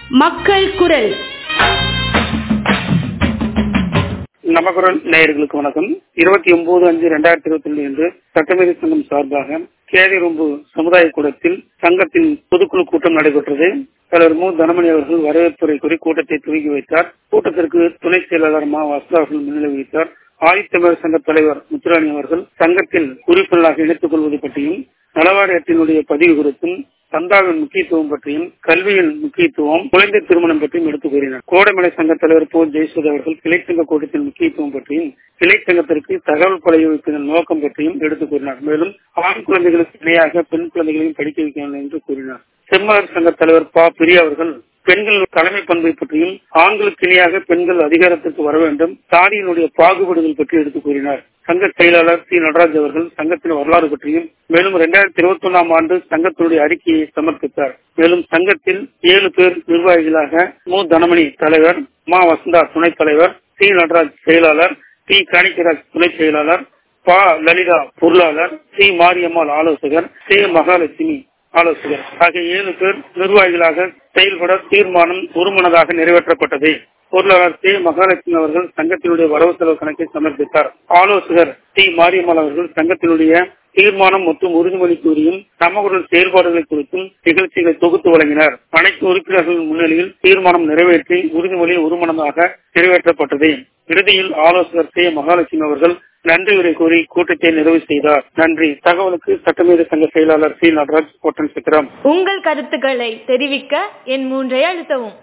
மக்கள் குரல் நமக்குரல் நேயர்களுக்கு வணக்கம் இருபத்தி ஒன்பது அஞ்சு ரெண்டாயிரத்தி இருபத்தி ரெண்டு என்று சட்டமேதை சங்கம் சார்பாக கேதிரும்பு சமுதாய கூடத்தில் சங்கத்தின் பொதுக்குழு கூட்டம் நடைபெற்றது தலைவர் மு தனமணி அவர்கள் வரவேற்புரை கூறி கூட்டத்தை துவங்கி வைத்தார் கூட்டத்திற்கு துணை செயலாளர் மா வசதா அவர்கள் முன்னிலை வகித்தார் ஆதித்தமிழர் சங்க தலைவர் முத்துராணி அவர்கள் சங்கத்தில் உறுப்பினராக இணைத்துக் கொள்வது பற்றியும் நலவாரி அட்டினுடைய பதிவு குறித்தும் சந்தாவின் முக்கியத்துவம் பற்றியும் கல்வியின் முக்கியத்துவம் குழந்தை திருமணம் பற்றியும் எடுத்துக் கூறினார் கோடைமலை சங்க தலைவர் போ ஜெயசுத் அவர்கள் கிளைச்சங்க கூட்டத்தின் முக்கியத்துவம் பற்றியும் கிளைச்சங்கத்திற்கு தகவல் பழைய வைப்பதன் நோக்கம் பற்றியும் எடுத்துக் கூறினார் மேலும் ஆண் குழந்தைகளுக்கு இணையாக பெண் குழந்தைகளையும் படிக்க வைக்க வேண்டும் என்று கூறினார் செம்மலர் சங்க தலைவர் பா பிரியா அவர்கள் பெண்கள் தலைமை பண்பை பற்றியும் ஆண்களுக்கு இணையாக பெண்கள் அதிகாரத்திற்கு வர வேண்டும் சாதியினுடைய பாகுபாடுகள் பற்றி எடுத்துக் கூறினார் சங்க செயலாளர் சி நடராஜ் அவர்கள் சங்கத்தின் வரலாறு பற்றியும் மேலும் இரண்டாயிரத்தி இருபத்தி ஒன்னாம் ஆண்டு சங்கத்தினுடைய அறிக்கையை சமர்ப்பித்தார் மேலும் சங்கத்தில் ஏழு பேர் நிர்வாகிகளாக மு தனமணி தலைவர் மா வசந்தா துணைத் தலைவர் சி நடராஜ் செயலாளர் டி காணிக்கராஜ் துணை செயலாளர் பா லலிதா பொருளாளர் சி மாரியம்மாள் ஆலோசகர் சி மகாலட்சுமி ஆலோசகர் ஆகிய ஏழு பேர் நிர்வாகிகளாக செயல்பட தீர்மானம் ஒருமனதாக நிறைவேற்றப்பட்டது பொருளாளர் சி மகாலட்சுமி அவர்கள் சங்கத்தினுடைய வரவு செலவு கணக்கை சமர்ப்பித்தார் ஆலோசகர் டி மாரியம்மாள் அவர்கள் சங்கத்தினுடைய தீர்மானம் மற்றும் உறுதிமொழி கூறியும் சமகுரல் செயல்பாடுகள் குறித்தும் நிகழ்ச்சிகளை தொகுத்து வழங்கினார் அனைத்து உறுப்பினர்கள் முன்னிலையில் தீர்மானம் நிறைவேற்றி உறுதிமொழி ஒருமனதாக நிறைவேற்றப்பட்டது இறுதியில் ஆலோசகர் சி மகாலட்சுமி அவர்கள் நன்றி உரை கூறி கூட்டத்தை நிறைவு செய்தார் நன்றி தகவலுக்கு சட்டமேத சங்க செயலாளர் சி நடராஜ் கோட்டன் சித்திரம் உங்கள் கருத்துக்களை தெரிவிக்க என் மூன்றை அழுத்தவும்